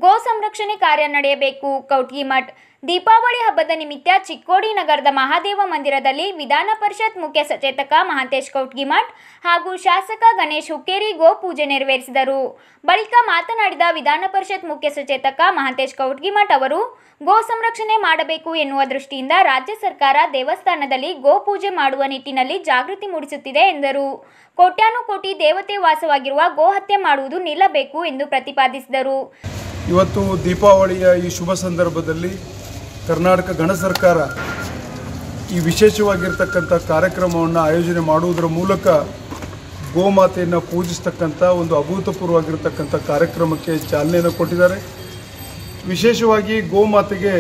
ಗೋ ಸಂರಕ್ಷಣೆ ಕಾರ್ಯ ನಡೆಯಬೇಕು ಕೌಟ್ಗಿಮಠ್ ದೀಪಾವಳಿ ಹಬ್ಬದ ನಿಮಿತ್ತ ಚಿಕ್ಕೋಡಿ ನಗರದ ಮಹಾದೇವ ಮಂದಿರದಲ್ಲಿ ವಿಧಾನ ಪರಿಷತ್ ಮುಖ್ಯ ಸಚೇತಕ ಮಹಾಂತೇಶ್ ಕೌಟ್ಗಿಮಠ್ ಹಾಗೂ ಶಾಸಕ ಗಣೇಶ್ ಹುಕ್ಕೇರಿ ಗೋ ಪೂಜೆ ನೆರವೇರಿಸಿದರು ಬಳಿಕ ಮಾತನಾಡಿದ ವಿಧಾನ ಪರಿಷತ್ ಮುಖ್ಯ ಸಚೇತಕ ಮಹಾಂತೇಶ್ ಕೌಟ್ಗಿಮಠ್ ಅವರು ಗೋ ಸಂರಕ್ಷಣೆ ಮಾಡಬೇಕು ಎನ್ನುವ ದೃಷ್ಟಿಯಿಂದ ರಾಜ್ಯ ಸರ್ಕಾರ ದೇವಸ್ಥಾನದಲ್ಲಿ ಗೋ ಪೂಜೆ ಮಾಡುವ ನಿಟ್ಟಿನಲ್ಲಿ ಜಾಗೃತಿ ಮೂಡಿಸುತ್ತಿದೆ ಎಂದರು ಕೋಟ್ಯಾನುಕೋಟಿ ದೇವತೆ ವಾಸವಾಗಿರುವ ಗೋ ಹತ್ಯೆ ಮಾಡುವುದು ನಿಲ್ಲಬೇಕು ಎಂದು ಪ್ರತಿಪಾದಿಸಿದರು ಇವತ್ತು ದೀಪಾವಳಿಯ ಈ ಶುಭ ಸಂದರ್ಭದಲ್ಲಿ ಕರ್ನಾಟಕ ಗಣ ಸರ್ಕಾರ ಈ ವಿಶೇಷವಾಗಿರ್ತಕ್ಕಂಥ ಕಾರ್ಯಕ್ರಮವನ್ನು ಆಯೋಜನೆ ಮಾಡುವುದರ ಮೂಲಕ ಗೋಮಾತೆಯನ್ನು ಪೂಜಿಸ್ತಕ್ಕಂಥ ಒಂದು ಅಭೂತಪೂರ್ವವಾಗಿರ್ತಕ್ಕಂಥ ಕಾರ್ಯಕ್ರಮಕ್ಕೆ ಚಾಲನೆಯನ್ನು ಕೊಟ್ಟಿದ್ದಾರೆ ವಿಶೇಷವಾಗಿ ಗೋಮಾತೆಗೆ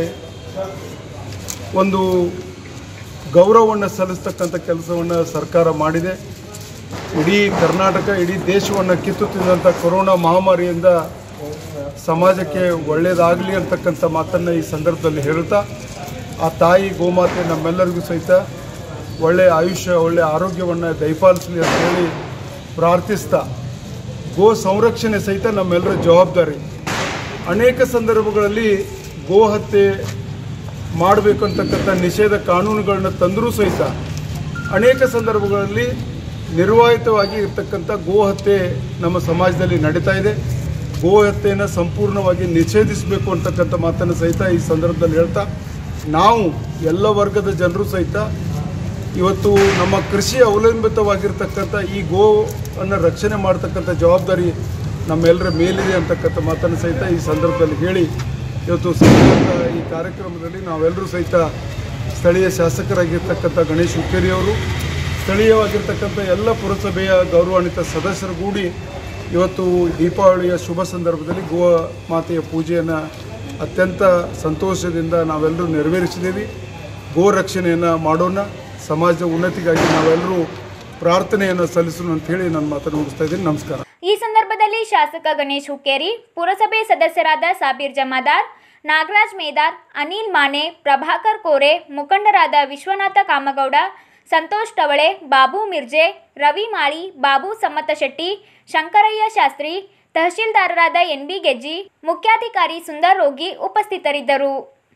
ಒಂದು ಗೌರವವನ್ನು ಸಲ್ಲಿಸ್ತಕ್ಕಂಥ ಕೆಲಸವನ್ನು ಸರ್ಕಾರ ಮಾಡಿದೆ ಇಡೀ ಕರ್ನಾಟಕ ಇಡೀ ದೇಶವನ್ನು ಕಿತ್ತು ತಿಂದಂಥ ಕೊರೋನಾ ಮಹಾಮಾರಿಯಿಂದ ಸಮಾಜಕ್ಕೆ ಒಳ್ಳೆಯದಾಗಲಿ ಅಂತಕ್ಕಂಥ ಮಾತನ್ನು ಈ ಸಂದರ್ಭದಲ್ಲಿ ಹೇಳುತ್ತಾ ಆ ತಾಯಿ ಗೋಮಾತೆ ನಮ್ಮೆಲ್ಲರಿಗೂ ಸಹಿತ ಒಳ್ಳೆಯ ಆಯುಷ್ಯ ಒಳ್ಳೆಯ ಆರೋಗ್ಯವನ್ನು ದಯಪಾಲಿಸಲಿ ಅಂತ ಹೇಳಿ ಪ್ರಾರ್ಥಿಸ್ತಾ ಗೋ ಸಂರಕ್ಷಣೆ ಸಹಿತ ನಮ್ಮೆಲ್ಲರ ಜವಾಬ್ದಾರಿ ಅನೇಕ ಸಂದರ್ಭಗಳಲ್ಲಿ ಗೋ ಹತ್ಯೆ ಮಾಡಬೇಕು ಅಂತಕ್ಕಂಥ ನಿಷೇಧ ಕಾನೂನುಗಳನ್ನ ತಂದರೂ ಸಹಿತ ಅನೇಕ ಸಂದರ್ಭಗಳಲ್ಲಿ ನಿರ್ವಾಹಿತವಾಗಿ ಇರ್ತಕ್ಕಂಥ ಗೋ ಹತ್ಯೆ ನಮ್ಮ ಸಮಾಜದಲ್ಲಿ ನಡೀತಾ ಇದೆ ಗೋ ಹತ್ಯೆಯನ್ನು ಸಂಪೂರ್ಣವಾಗಿ ನಿಷೇಧಿಸಬೇಕು ಅಂತಕ್ಕಂಥ ಮಾತನ್ನು ಸಹಿತ ಈ ಸಂದರ್ಭದಲ್ಲಿ ಹೇಳ್ತಾ ನಾವು ಎಲ್ಲ ವರ್ಗದ ಜನರು ಸಹಿತ ಇವತ್ತು ನಮ್ಮ ಕೃಷಿ ಅವಲಂಬಿತವಾಗಿರ್ತಕ್ಕಂಥ ಈ ಗೋ ಅನ್ನು ರಕ್ಷಣೆ ಮಾಡ್ತಕ್ಕಂಥ ಜವಾಬ್ದಾರಿ ನಮ್ಮೆಲ್ಲರ ಮೇಲಿದೆ ಅಂತಕ್ಕಂಥ ಮಾತನ್ನು ಸಹಿತ ಈ ಸಂದರ್ಭದಲ್ಲಿ ಹೇಳಿ ಇವತ್ತು ಸಂಘದ ಈ ಕಾರ್ಯಕ್ರಮದಲ್ಲಿ ನಾವೆಲ್ಲರೂ ಸಹಿತ ಸ್ಥಳೀಯ ಶಾಸಕರಾಗಿರ್ತಕ್ಕಂಥ ಗಣೇಶ್ ಹುಕ್ಕೇರಿಯವರು ಸ್ಥಳೀಯವಾಗಿರ್ತಕ್ಕಂಥ ಎಲ್ಲ ಪುರಸಭೆಯ ಗೌರವಾನ್ವಿತ ಸದಸ್ಯರುಗೂಡಿ ಇವತ್ತು ದೀಪಾವಳಿಯ ಶುಭ ಸಂದರ್ಭದಲ್ಲಿ ಗೋ ಮಾತೆಯ ಪೂಜೆಯನ್ನು ಅತ್ಯಂತ ಸಂತೋಷದಿಂದ ನಾವೆಲ್ಲರೂ ನೆರವೇರಿಸಿದ್ದೀವಿ ಗೋ ರಕ್ಷಣೆಯನ್ನು ಮಾಡೋಣ ಸಮಾಜದ ಉನ್ನತಿಗಾಗಿ ನಾವೆಲ್ಲರೂ ಪ್ರಾರ್ಥನೆಯನ್ನು ಸಲ್ಲಿಸೋಣ ಅಂತ ಹೇಳಿ ನನ್ನ ಮಾತನ್ನು ಮುಗಿಸ್ತಾ ಇದ್ದೀನಿ ನಮಸ್ಕಾರ ಈ ಸಂದರ್ಭದಲ್ಲಿ ಶಾಸಕ ಗಣೇಶ್ ಹುಕ್ಕೇರಿ ಪುರಸಭೆ ಸದಸ್ಯರಾದ ಸಾಬೀರ್ ಜಮಾದಾರ್ ನಾಗರಾಜ್ ಮೇದಾರ್ ಅನಿಲ್ ಮಾನೆ ಪ್ರಭಾಕರ್ ಕೋರೆ ಮುಖಂಡರಾದ ವಿಶ್ವನಾಥ ಕಾಮಗೌಡ ಸಂತೋಷ್ ಟವಳೆ ಬಾಬು ಮಿರ್ಜೆ ರವಿ ಮಾಳಿ ಬಾಬು ಸಮ್ಮತ ಶೆಟ್ಟಿ ಶಂಕರಯ್ಯ ಶಾಸ್ತ್ರಿ ತಹಶೀಲ್ದಾರರಾದ ಎನ್ ಬಿ ಗೆಜ್ಜಿ ಮುಖ್ಯಾಧಿಕಾರಿ ಸುಂದರ್ ರೋಗಿ ಉಪಸ್ಥಿತರಿದ್ದರು